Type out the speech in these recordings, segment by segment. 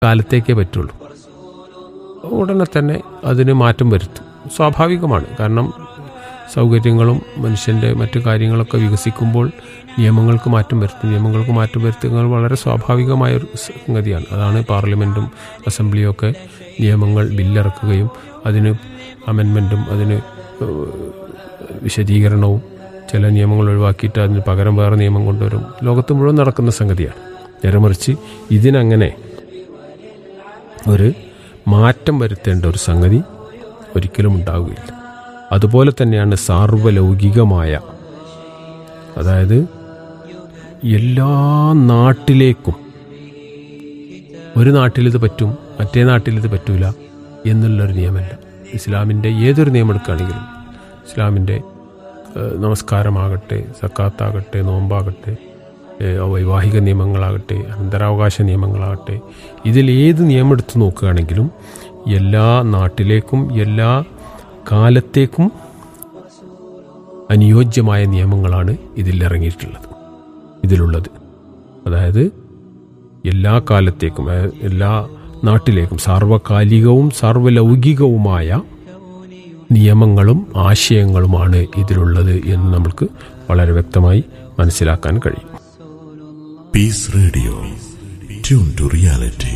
കാലത്തേക്കേ പറ്റുള്ളൂ ഉടനെ തന്നെ അതിന് മാറ്റം വരുത്തും സ്വാഭാവികമാണ് കാരണം സൗകര്യങ്ങളും മനുഷ്യൻ്റെ മറ്റു കാര്യങ്ങളൊക്കെ വികസിക്കുമ്പോൾ നിയമങ്ങൾക്ക് മാറ്റം വരുത്തും നിയമങ്ങൾക്ക് മാറ്റം വരുത്തുന്നത് വളരെ സ്വാഭാവികമായ ഒരു സംഗതിയാണ് അതാണ് പാർലമെൻറ്റും അസംബ്ലിയും ഒക്കെ നിയമങ്ങൾ ബില്ലിറക്കുകയും അതിന് അമെൻമെൻറ്റും അതിന് ഏഹ്, വിശദീകരണവും ചില നിയമങ്ങൾ ഒഴിവാക്കിയിട്ട് അതിന് പകരം വേറെ നിയമം കൊണ്ടുവരും ലോകത്ത് മുഴുവൻ നടക്കുന്ന സംഗതിയാണ് നേരെ മറിച്ച് ഇതിനങ്ങനെ ഒരു മാറ്റം വരുത്തേണ്ട ഒരു സംഗതി ഒരിക്കലും ഉണ്ടാവുകയില്ല അതുപോലെ തന്നെയാണ് സാർവലൗകികമായ അതായത് എല്ലാ നാട്ടിലേക്കും ഒരു നാട്ടിലിത് പറ്റും മറ്റേ നാട്ടിലിത് പറ്റൂല എന്നുള്ളൊരു നിയമമല്ല ഇസ്ലാമിൻ്റെ ഏതൊരു നിയമം എടുക്കുകയാണെങ്കിലും ഇസ്ലാമിൻ്റെ ഏഹ്, നമസ്കാരമാകട്ടെ സക്കാത്താകട്ടെ നോമ്പാകട്ടെ ഏഹ്, വൈവാഹിക നിയമങ്ങളാകട്ടെ അനന്തരാവകാശ നിയമങ്ങളാകട്ടെ ഇതിൽ ഏത് നിയമം എടുത്തു നോക്കുകയാണെങ്കിലും എല്ലാ നാട്ടിലേക്കും എല്ലാ കാലത്തേക്കും അനുയോജ്യമായ നിയമങ്ങളാണ് ഇതിൽ ഇറങ്ങിയിട്ടുള്ളത് ഇതിലുള്ളത് അതായത് എല്ലാ കാലത്തേക്കും അതായത് എല്ലാ നാട്ടിലേക്കും സാർവകാലികവും സാർവലൗകികവുമായ നിയമങ്ങളും ആശയങ്ങളുമാണ് ഇതിലുള്ളത് എന്ന് നമുക്ക് വളരെ വ്യക്തമായി മനസ്സിലാക്കാൻ കഴിയും Peace Radio. Tune to reality.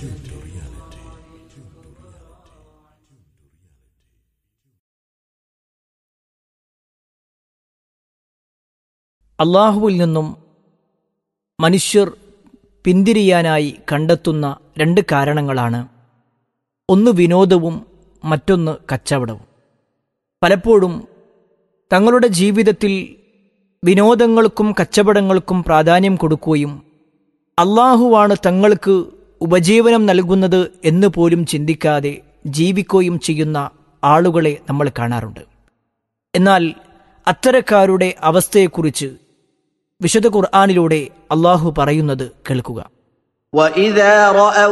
അള്ളാഹുവിൽ നിന്നും മനുഷ്യർ പിന്തിരിയാനായി കണ്ടെത്തുന്ന രണ്ട് കാരണങ്ങളാണ് ഒന്ന് വിനോദവും മറ്റൊന്ന് കച്ചവടവും പലപ്പോഴും തങ്ങളുടെ ജീവിതത്തിൽ വിനോദങ്ങൾക്കും കച്ചവടങ്ങൾക്കും പ്രാധാന്യം കൊടുക്കുകയും അള്ളാഹുവാണ് തങ്ങൾക്ക് ഉപജീവനം നൽകുന്നത് എന്ന് പോലും ചിന്തിക്കാതെ ജീവിക്കുകയും ചെയ്യുന്ന ആളുകളെ നമ്മൾ കാണാറുണ്ട് എന്നാൽ അത്തരക്കാരുടെ അവസ്ഥയെക്കുറിച്ച് വിശുദ്ധ ഖുർആാനിലൂടെ അള്ളാഹു പറയുന്നത് കേൾക്കുക وإذا رأوا